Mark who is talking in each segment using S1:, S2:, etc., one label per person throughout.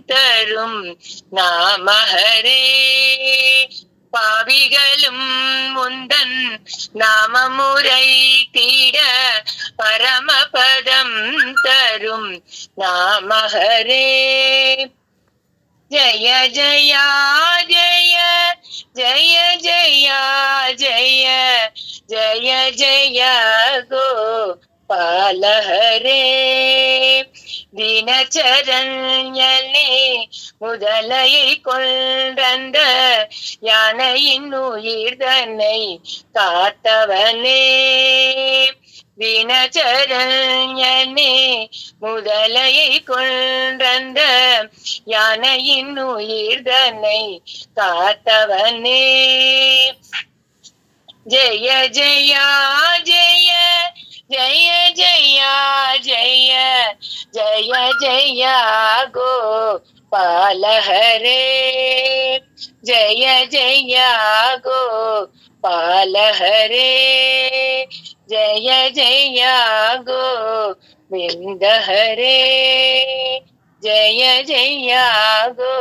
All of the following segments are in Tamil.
S1: தரும் நாமஹரே பாவிகளும் முந்தன் நாமமுறை தீட பரமபதம் தரும் நாமஹரே ஜய ஜயா ஜய ஜய ஜயா ஜய ஜய ஜய கோ பாலஹரே தினச்சரண்யனே முதலையை கொண்டந்த யானையின் உயிர் தன்னை காத்தவனே தினச்சரண்யனே முதலையை கொண்டந்த யானையின் உயிர் தன்னை காத்தவனே ஜெய ஜெயா ஜெய ஜெய ஜெயா ஜெய ஜெய ஜெயா கோ பாலஹரே ஜெய ஜெயா கோ பாலஹரே ஜெய ஜெயா கோ விந்தஹரே ஜெய ஜெயா கோ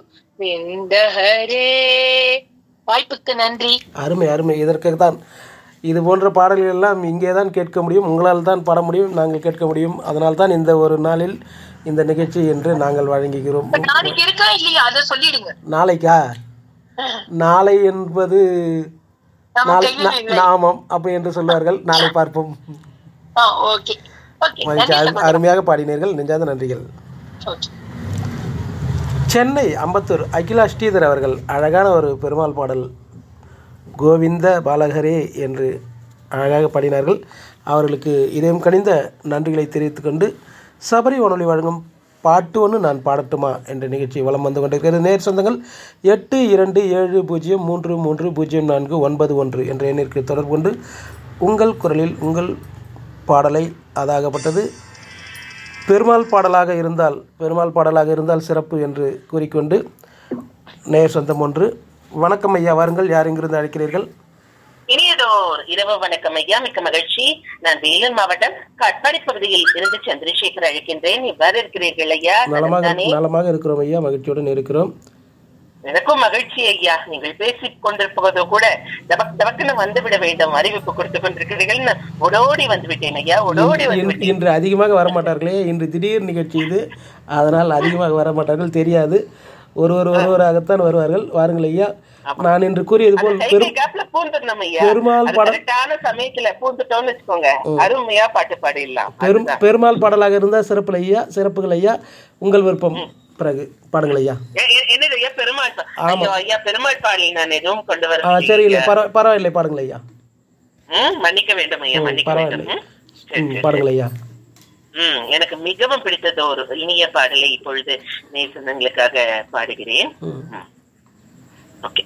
S1: விந்தஹரே வாய்ப்புக்கு நன்றி
S2: அருமை அருமை இதற்காக தான் இது போன்ற பாடல்கள் எல்லாம் இங்கே தான் கேட்க முடியும் உங்களால் தான் பாட முடியும் நாங்கள் கேட்க முடியும் அதனால் தான் இந்த ஒரு நாளில் இந்த நிகழ்ச்சி என்று நாங்கள் வழங்குகிறோம்
S1: இப்ப நாளைக்கு இருக்கா இல்லையா அத சொல்லிடுங்க
S2: நாளைக்கா நாளை என்பது
S1: நம்ம
S2: நாளை
S1: கையில இல்லை.
S2: நாமம் அப்படி என்று சொல்வார்கள் நாளை பார்ப்போம்
S1: ஆ ஓகே ஓகே
S2: மகிழ்ச்சி அரு- அருமையாக பாடினீர்கள் நெஞ்சாத நன்றிகள்
S1: ஓகே
S2: சென்னை அம்பத்தூர் அகிலா ஸ்ரீதர் அவர்கள் அழகான ஒரு பெருமாள் பாடல் கோவிந்த பாலகரே என்று அழகாக பாடினார்கள் அவர்களுக்கு இதயம் கனிந்த நன்றிகளை தெரிவித்துக் கொண்டு சபரி வானொலி வழங்கும் பாட்டு ஒன்று நான் பாடட்டுமா என்ற நிகழ்ச்சி வலம் வந்து கொண்டிருக்கிறது நேர் சொந்தங்கள் எட்டு இரண்டு ஏழு பூஜ்ஜியம் மூன்று மூன்று பூஜ்ஜியம் நான்கு ஒன்பது ஒன்று என்ற எண்ணிற்கு தொடர்பு கொண்டு உங்கள் குரலில் உங்கள் பாடலை அதாகப்பட்டது பெருமாள் பாடலாக இருந்தால் பெருமாள் பாடலாக இருந்தால் சிறப்பு என்று கூறிக்கொண்டு நேர் சொந்தம் ஒன்று வணக்கம் ஐயா வாருங்கள் யார் இங்கிருந்து அழைக்கிறீர்கள்
S3: இனியதோர் இரவு வணக்கம் ஐயா மிக்க மகிழ்ச்சி நான் வேலூர் மாவட்டம் காட்பாடி பகுதியில் இருந்து சந்திரசேகர் அழைக்கின்றேன் இவ்வாறு இருக்கிறீர்கள் ஐயா
S2: நலமாக
S3: நலம்தானே?
S2: நலமாக இருக்கிறோம் ஐயா மகிழ்ச்சியுடன் இருக்கிறோம்
S3: எனக்கும் மகிழ்ச்சி ஐயா நீங்கள் பேசிக் கொண்டிருப்பதோ கூட தபக் தபக்குன்னு வந்து விட வேண்டும் அறிவிப்பு கொடுத்து கொண்டிருக்கிறீர்கள் நான் ஓடோடி வந்து விட்டேன் ஐயா ஓடோடி வந்து
S2: இன்று-
S3: விட்டேன்
S2: இன்று அதிகமாக வரமாட்டார்களே இன்று திடீர் நிகழ்ச்சி இது அதனால் அதிகமாக வரமாட்டார்கள் தெரியாது ஒருவர் ஒருவராகத்தான் வருவார்கள் வாருங்கள் ஐயா நான் இன்று கூறியது போல்
S3: கை
S2: பெரும்
S3: கேப்ல பூந்துடணும் ஐயா
S2: பெருமாள்
S3: அது
S2: படம்
S3: கரெக்டான சமயத்துல பூந்துட்டோம்னு வச்சுக்கோங்க அருமையா பாட்டு பாடிடலாம்
S2: பெரும் பெருமாள் பாடலாக இருந்தால் சிறப்புகள் ஐயா சிறப்புகள் ஐயா உங்கள் விருப்பம் பிறகு பாடுங்கள் ஐயா
S3: எ- எ- என்னது ஐயா பெருமாள் பா- ஐயோ ஐயா பெருமாள் பாடல் நான் எதுவும் கொண்டு
S2: ஆ
S3: வர
S2: சரியில்லை பரவ பரவாயில்லை பாடுங்கள் ஐயா
S3: ம், மன்னிக்க வேண்டும் ஐயா மன்னிக்க வேண்டும்
S2: பரவாயில்லை
S3: ம், சரி,
S2: ம்
S3: சரி.
S2: பாடுங்கள் ஐயா
S3: ம், எனக்கு மிகவும் பிடித்தது ஒரு இனிய பாடலை இப்பொழுது நேசனங்களுக்காக பாடுகிறேன்
S2: ம்.
S3: ம். ஓகே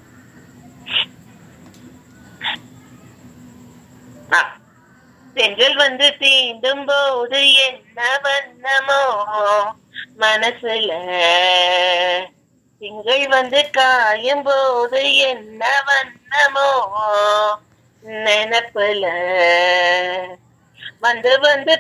S3: ஆ. செங்கல் வந்து தீண்டும் போது என்ன வண்ணமோ மனசுல திங்கள் வந்து காயும் போது என்ன வண்ணமோ நினப்புல வந்து வந்து